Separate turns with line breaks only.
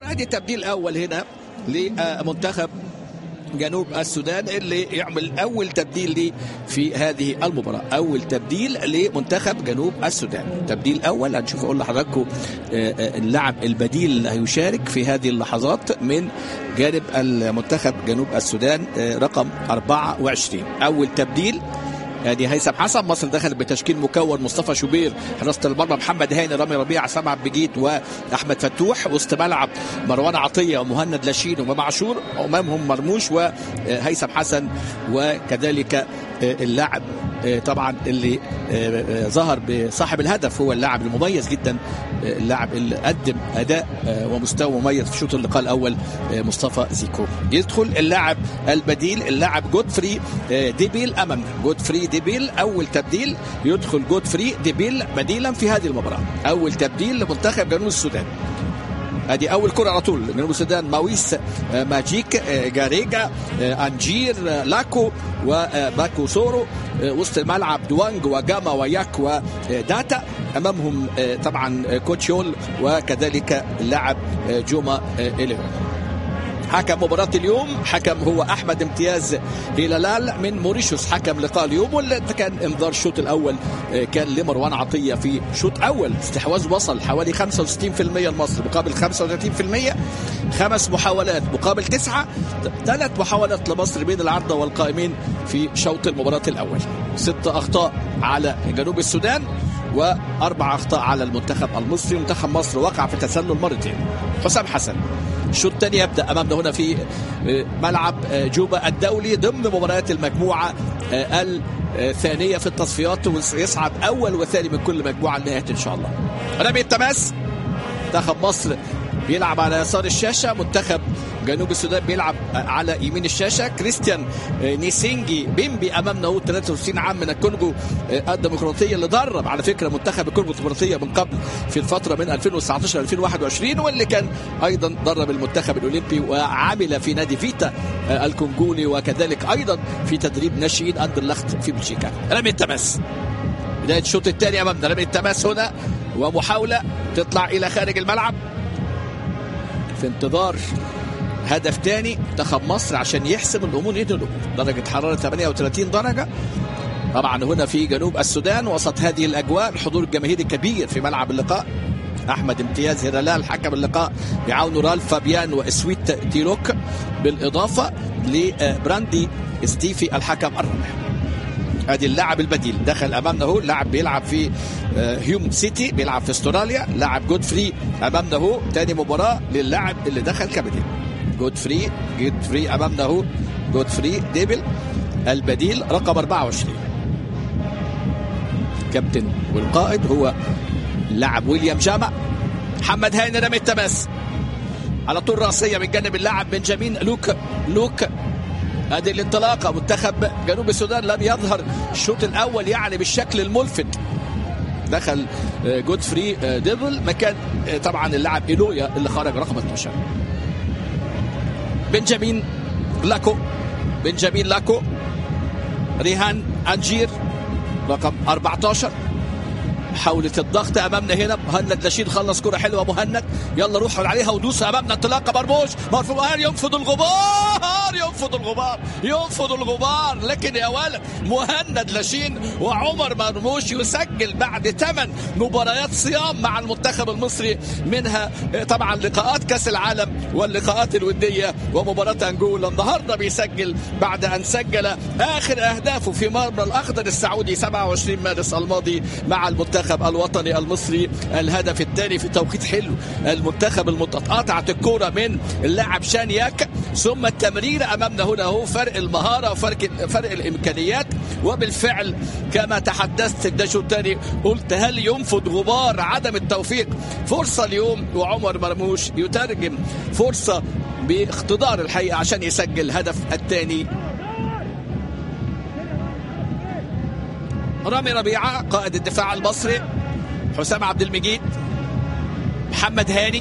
ادي تبديل اول هنا لمنتخب جنوب السودان اللي يعمل اول تبديل لي في هذه المباراه اول تبديل لمنتخب جنوب السودان تبديل اول هنشوف اقول لحضراتكم اللاعب البديل اللي هيشارك في هذه اللحظات من جانب المنتخب جنوب السودان رقم 24 اول تبديل ادي هيثم حسن مصر دخلت بتشكيل مكون مصطفى شوبير حراسه المرمى محمد هاني رامي ربيع سامع بجيت واحمد فتوح وسط ملعب مروان عطيه ومهند لاشين وامام عاشور امامهم مرموش وهيثم حسن وكذلك اللاعب طبعا اللي ظهر بصاحب الهدف هو اللاعب المميز جدا اللاعب اللي قدم اداء ومستوى مميز في شوط اللقاء الاول مصطفى زيكو يدخل اللاعب البديل اللاعب جودفري ديبيل امامنا جودفري ديبيل اول تبديل يدخل جودفري ديبيل بديلا في هذه المباراه اول تبديل لمنتخب جنوب السودان ادي اول كره على طول جنوب السودان ماويس ماجيك جاريجا انجير لاكو وباكو سورو وسط الملعب دوانج وجاما وياك وداتا امامهم طبعا كوتشيول وكذلك اللاعب جوما إليون حكم مباراة اليوم حكم هو أحمد امتياز هلال من موريشيوس حكم لقاء اليوم واللي كان انذار الشوط الأول كان لمروان عطية في شوط أول استحواذ وصل حوالي 65% لمصر مقابل 35% خمس محاولات مقابل تسعة ثلاث محاولات لمصر بين العارضة والقائمين في شوط المباراة الأول ست أخطاء على جنوب السودان وأربع أخطاء على المنتخب المصري منتخب مصر وقع في تسلل مرتين حسام حسن الشوط الثاني يبدا امامنا هنا في ملعب جوبا الدولي ضمن مباريات المجموعه الثانيه في التصفيات ويصعد اول وثاني من كل مجموعه لنهايه ان شاء الله. رمي التماس منتخب مصر بيلعب على يسار الشاشه منتخب جنوب السودان بيلعب على يمين الشاشه كريستيان نيسينجي بيمبي امامنا هو 63 عام من الكونغو الديمقراطيه اللي درب على فكره منتخب الكونغو الديمقراطيه من قبل في الفتره من 2019 2021 واللي كان ايضا درب المنتخب الاولمبي وعمل في نادي فيتا الكونغولي وكذلك ايضا في تدريب ناشئين اندرلخت في بلجيكا رمي التماس بدايه الشوط الثاني امامنا رمي التماس هنا ومحاوله تطلع الى خارج الملعب في انتظار هدف تاني منتخب مصر عشان يحسم الامور يدي الامور درجه حراره 38 درجه طبعا هنا في جنوب السودان وسط هذه الاجواء الحضور الجماهيري كبير في ملعب اللقاء احمد امتياز هلال حكم اللقاء بعون رالف فابيان واسويت تيروك بالاضافه لبراندي ستيفي الحكم الرابع ادي اللاعب البديل دخل امامنا اهو اللاعب بيلعب في هيوم سيتي بيلعب في استراليا لاعب جود فري امامنا اهو تاني مباراه للاعب اللي دخل كبديل جود فري جود فري امامنا اهو جود فري ديبل البديل رقم 24 كابتن والقائد هو اللاعب ويليام جامع محمد هاني رمي التماس على طول راسيه من جانب اللاعب بنجامين لوك لوك ادي الانطلاقه منتخب جنوب السودان لم يظهر الشوط الاول يعني بالشكل الملفت دخل جود فري ديفل مكان طبعا اللاعب ايلويا اللي خرج رقم 12 بنجامين لاكو بنجامين لاكو ريهان انجير رقم 14 محاولة الضغط امامنا هنا مهند لاشين خلص كرة حلوة مهند يلا روح عليها ودوس امامنا انطلاقة مرموش مرفوع ينفض الغبار ينفض الغبار ينفض الغبار لكن يا ولد مهند لاشين وعمر مرموش يسجل بعد ثمان مباريات صيام مع المنتخب المصري منها طبعا لقاءات كاس العالم واللقاءات الودية ومباراة انجولا النهارده بيسجل بعد ان سجل اخر اهدافه في مرمى الاخضر السعودي 27 مارس الماضي مع المنتخب المنتخب الوطني المصري الهدف الثاني في توقيت حلو المنتخب قطعت الكرة من اللاعب شانياك ثم التمرير امامنا هنا هو فرق المهارة وفرق فرق الامكانيات وبالفعل كما تحدثت ده شو الثاني قلت هل ينفض غبار عدم التوفيق فرصة اليوم وعمر مرموش يترجم فرصة باقتدار الحقيقة عشان يسجل هدف الثاني رامي ربيعه قائد الدفاع المصري حسام عبد المجيد محمد هاني